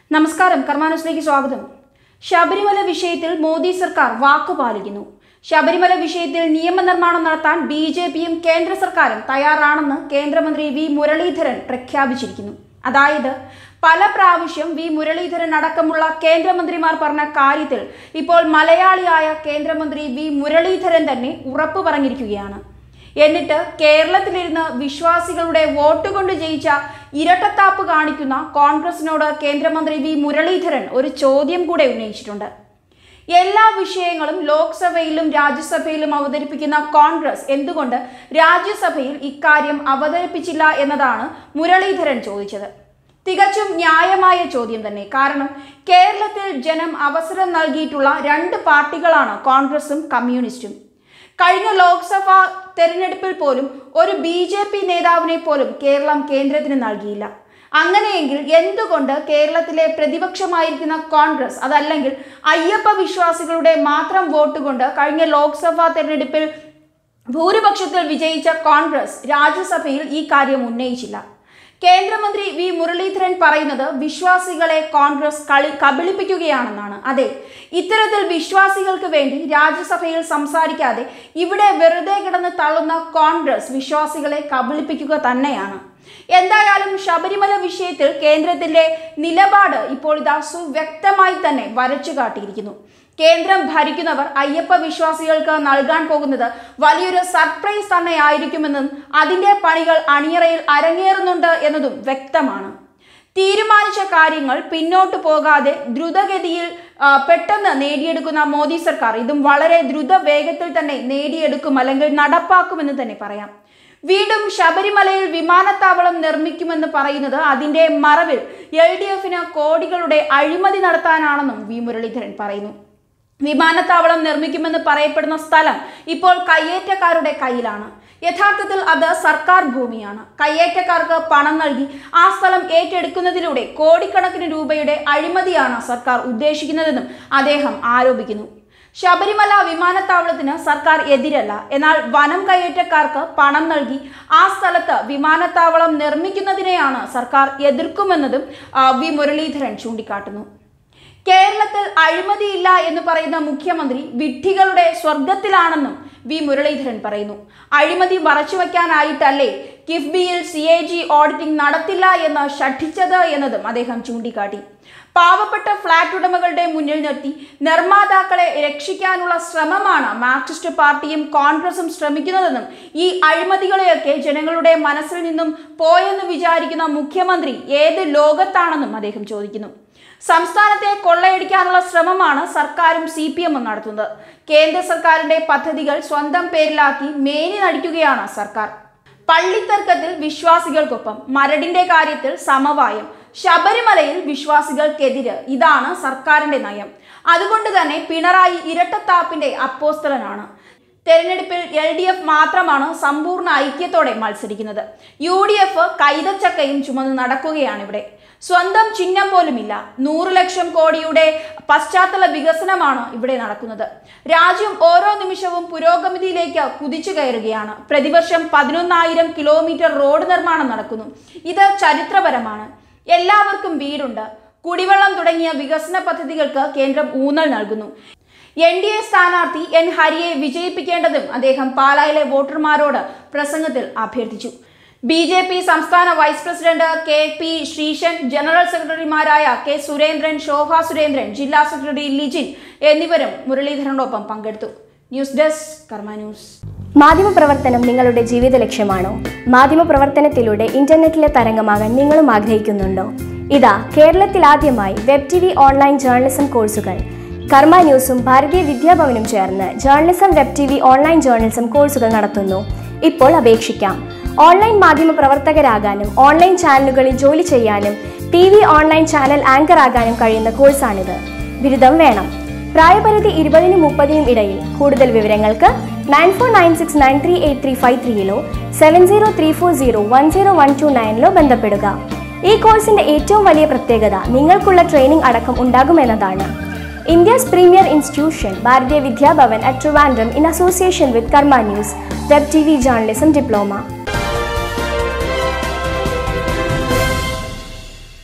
നമസ്കാരം കർമാനുസിലേക്ക് സ്വാഗതം ശബരിമല വിഷയത്തിൽ മോദി സർക്കാർ വാക്കു പാലിക്കുന്നു ശബരിമല വിഷയത്തിൽ നിയമനിർമ്മാണം നടത്താൻ ബി ജെ പിയും കേന്ദ്ര സർക്കാരും തയ്യാറാണെന്ന് കേന്ദ്രമന്ത്രി വി മുരളീധരൻ പ്രഖ്യാപിച്ചിരിക്കുന്നു അതായത് പല പ്രാവശ്യം വി മുരളീധരൻ അടക്കമുള്ള കേന്ദ്രമന്ത്രിമാർ പറഞ്ഞ കാര്യത്തിൽ ഇപ്പോൾ മലയാളിയായ കേന്ദ്രമന്ത്രി വി മുരളീധരൻ തന്നെ ഉറപ്പു പറഞ്ഞിരിക്കുകയാണ് എന്നിട്ട് കേരളത്തിലിരുന്ന് വിശ്വാസികളുടെ വോട്ട് കൊണ്ട് ജയിച്ച ഇരട്ടത്താപ്പ് കാണിക്കുന്ന കോൺഗ്രസിനോട് കേന്ദ്രമന്ത്രി വി മുരളീധരൻ ഒരു ചോദ്യം കൂടെ ഉന്നയിച്ചിട്ടുണ്ട് എല്ലാ വിഷയങ്ങളും ലോക്സഭയിലും രാജ്യസഭയിലും അവതരിപ്പിക്കുന്ന കോൺഗ്രസ് എന്തുകൊണ്ട് രാജ്യസഭയിൽ ഇക്കാര്യം അവതരിപ്പിച്ചില്ല എന്നതാണ് മുരളീധരൻ ചോദിച്ചത് തികച്ചും ന്യായമായ ചോദ്യം തന്നെ കാരണം കേരളത്തിൽ ജനം അവസരം നൽകിയിട്ടുള്ള രണ്ട് പാർട്ടികളാണ് കോൺഗ്രസും കമ്മ്യൂണിസ്റ്റും കഴിഞ്ഞ ലോക്സഭാ തെരഞ്ഞെടുപ്പിൽ പോലും ഒരു ബി ജെ പി നേതാവിനെ പോലും കേരളം കേന്ദ്രത്തിന് നൽകിയില്ല അങ്ങനെയെങ്കിൽ എന്തുകൊണ്ട് കേരളത്തിലെ പ്രതിപക്ഷമായിരിക്കുന്ന കോൺഗ്രസ് അതല്ലെങ്കിൽ അയ്യപ്പ വിശ്വാസികളുടെ മാത്രം വോട്ട് കൊണ്ട് കഴിഞ്ഞ ലോക്സഭാ തെരഞ്ഞെടുപ്പിൽ ഭൂരിപക്ഷത്തിൽ വിജയിച്ച കോൺഗ്രസ് രാജ്യസഭയിൽ ഈ കാര്യം ഉന്നയിച്ചില്ല കേന്ദ്രമന്ത്രി വി മുരളീധരൻ പറയുന്നത് വിശ്വാസികളെ കോൺഗ്രസ് കളി കബളിപ്പിക്കുകയാണെന്നാണ് അതെ ഇത്തരത്തിൽ വിശ്വാസികൾക്ക് വേണ്ടി രാജ്യസഭയിൽ സംസാരിക്കാതെ ഇവിടെ വെറുതെ കിടന്ന് തള്ളുന്ന കോൺഗ്രസ് വിശ്വാസികളെ കബളിപ്പിക്കുക തന്നെയാണ് എന്തായാലും ശബരിമല വിഷയത്തിൽ കേന്ദ്രത്തിന്റെ നിലപാട് ഇപ്പോൾ ഇതാ സുവ്യക്തമായി തന്നെ വരച്ചു കാട്ടിയിരിക്കുന്നു കേന്ദ്രം ഭരിക്കുന്നവർ അയ്യപ്പ വിശ്വാസികൾക്ക് നൽകാൻ പോകുന്നത് വലിയൊരു സർപ്രൈസ് തന്നെ ആയിരിക്കുമെന്നും അതിന്റെ പണികൾ അണിയറയിൽ അരങ്ങേറുന്നുണ്ട് എന്നതും വ്യക്തമാണ് തീരുമാനിച്ച കാര്യങ്ങൾ പിന്നോട്ട് പോകാതെ ദ്രുതഗതിയിൽ ആ, പെട്ടെന്ന് നേടിയെടുക്കുന്ന മോദി സർക്കാർ ഇതും വളരെ ദ്രുത വേഗത്തിൽ തന്നെ നേടിയെടുക്കും അല്ലെങ്കിൽ നടപ്പാക്കുമെന്ന് തന്നെ പറയാം വീണ്ടും ശബരിമലയിൽ വിമാനത്താവളം നിർമ്മിക്കുമെന്ന് പറയുന്നത് അതിന്റെ മറവിൽ എൽ ഡി എഫിന് കോടികളുടെ അഴിമതി നടത്താനാണെന്നും വി മുരളീധരൻ പറയുന്നു വിമാനത്താവളം നിർമ്മിക്കുമെന്ന് പറയപ്പെടുന്ന സ്ഥലം ഇപ്പോൾ കയ്യേറ്റക്കാരുടെ കയ്യിലാണ് യഥാർത്ഥത്തിൽ അത് സർക്കാർ ഭൂമിയാണ് കയ്യേറ്റക്കാർക്ക് പണം നൽകി ആ സ്ഥലം ഏറ്റെടുക്കുന്നതിലൂടെ കോടിക്കണക്കിന് രൂപയുടെ അഴിമതിയാണ് സർക്കാർ ഉദ്ദേശിക്കുന്നതെന്നും അദ്ദേഹം ആരോപിക്കുന്നു ശബരിമല വിമാനത്താവളത്തിന് സർക്കാർ എതിരല്ല എന്നാൽ വനം കയ്യേറ്റക്കാർക്ക് പണം നൽകി ആ സ്ഥലത്ത് വിമാനത്താവളം നിർമ്മിക്കുന്നതിനെയാണ് സർക്കാർ എതിർക്കുമെന്നതും ആ, വി മുരളീധരൻ ചൂണ്ടിക്കാട്ടുന്നു കേരളത്തിൽ അഴിമതിയില്ല എന്ന് പറയുന്ന മുഖ്യമന്ത്രി വിഡ്ഢികളുടെ സ്വർഗത്തിലാണെന്നും വി മുരളീധരൻ പറയുന്നു അഴിമതി മറച്ചുവെക്കാനായിട്ടല്ലേ കിഫ്ബിയിൽ സി എ ജി ഓഡിറ്റിംഗ് നടത്തില്ല എന്ന് ഷഠിച്ചത് എന്നതും അദ്ദേഹം ചൂണ്ടിക്കാട്ടി പാവപ്പെട്ട ഫ്ളാറ്റ് ഉടമകളുടെ മുന്നിൽ നിർത്തി നിർമ്മാതാക്കളെ രക്ഷിക്കാനുള്ള ശ്രമമാണ് മാർക്സിസ്റ്റ് പാർട്ടിയും കോൺഗ്രസും ശ്രമിക്കുന്നതെന്നും ഈ അഴിമതികളെയൊക്കെ ജനങ്ങളുടെ മനസ്സിൽ നിന്നും പോയെന്ന് വിചാരിക്കുന്ന മുഖ്യമന്ത്രി ഏത് ലോകത്താണെന്നും അദ്ദേഹം ചോദിക്കുന്നു സംസ്ഥാനത്തെ കൊള്ളയടിക്കാനുള്ള ശ്രമമാണ് സർക്കാരും സി പി എമ്മും നടത്തുന്നത് കേന്ദ്ര സർക്കാരിന്റെ പദ്ധതികൾ സ്വന്തം പേരിലാക്കി മേനി നടിക്കുകയാണ് സർക്കാർ പള്ളിത്തർക്കത്തിൽ വിശ്വാസികൾക്കൊപ്പം മരടിന്റെ കാര്യത്തിൽ സമവായം ശബരിമലയിൽ വിശ്വാസികൾക്കെതിര് ഇതാണ് സർക്കാരിന്റെ നയം അതുകൊണ്ട് തന്നെ പിണറായി ഇരട്ടത്താപ്പിന്റെ അപ്പോസ്തലനാണ് തെരഞ്ഞെടുപ്പിൽ എൽ ഡി എഫ് മാത്രമാണ് സമ്പൂർണ്ണ ഐക്യത്തോടെ മത്സരിക്കുന്നത് യു ഡി എഫ് കൈതച്ചക്കയും ചുമന്ന് നടക്കുകയാണ് ഇവിടെ സ്വന്തം ചിഹ്നം പോലുമില്ല നൂറ് ലക്ഷം കോടിയുടെ പശ്ചാത്തല വികസനമാണ് ഇവിടെ നടക്കുന്നത് രാജ്യം ഓരോ നിമിഷവും പുരോഗതിയിലേക്ക് കുതിച്ചു കയറുകയാണ് പ്രതിവർഷം പതിനൊന്നായിരം കിലോമീറ്റർ റോഡ് നിർമ്മാണം നടക്കുന്നു ഇത് ചരിത്രപരമാണ് എല്ലാവർക്കും വീടുണ്ട് കുടിവെള്ളം തുടങ്ങിയ വികസന പദ്ധതികൾക്ക് കേന്ദ്രം ഊന്നൽ നൽകുന്നു എൻ ഡി എ സ്ഥാനാർത്ഥി എൻ ഹരിയെ വിജയിപ്പിക്കേണ്ടതും അദ്ദേഹം പാലായിലെ വോട്ടർമാരോട് പ്രസംഗത്തിൽ അഭ്യർത്ഥിച്ചു ബി ജെ പി സംസ്ഥാന vice president K P Sreesan general സെക്രട്ടറിമാരായ കെ സുരേന്ദ്രൻ ശോഭ സുരേന്ദ്രൻ ജില്ലാ സെക്രട്ടറി ലിജിൻ എന്നിവരും മുരളീധരനോടൊപ്പം പങ്കെടുത്തു ന്യൂസ് ഡെസ്ക് കർമ്മ ന്യൂസ് മാധ്യമപ്രവർത്തനം നിങ്ങളുടെ ജീവിത ലക്ഷ്യമാണോ മാധ്യമപ്രവർത്തനത്തിലൂടെ ഇന്റർനെറ്റിലെ തരംഗമാകാൻ നിങ്ങളും ആഗ്രഹിക്കുന്നുണ്ടോ ഇതാ കേരളത്തിൽ ആദ്യമായി web T V online journalism കോഴ്സുകൾ കർമ്മ ന്യൂസും ഭാരതീയ വിദ്യാഭവനും ചേർന്ന് journalism web T V online journalism കോഴ്സുകൾ നടത്തുന്നു ഇപ്പോൾ അപേക്ഷിക്കാം ഓൺലൈൻ മാധ്യമ പ്രവർത്തകരാകാനും ഓൺലൈൻ ചാനലുകളിൽ ജോലി ചെയ്യാനും T V online channel anchor ആകാനും കഴിയുന്ന കോഴ്സാണിത് ബിരുദം വേണം പ്രായപരിധി ഇരുപതിനും മുപ്പതിനും ഇടയിൽ കൂടുതൽ വിവരങ്ങൾക്ക് nine four nine six nine three eight three five ത്രീയിലോ seven zero three four zero one zero one two നയനിലോ ബന്ധപ്പെടുക ഈ കോഴ്സിന്റെ ഏറ്റവും വലിയ പ്രത്യേകത നിങ്ങൾക്കുള്ള ട്രെയിനിംഗ് അടക്കം ഉണ്ടാകുമെന്നതാണ് India's premier institution Bharatiya Vidya Bhavan at Trivandrum in association with Karma news web T V journalism diploma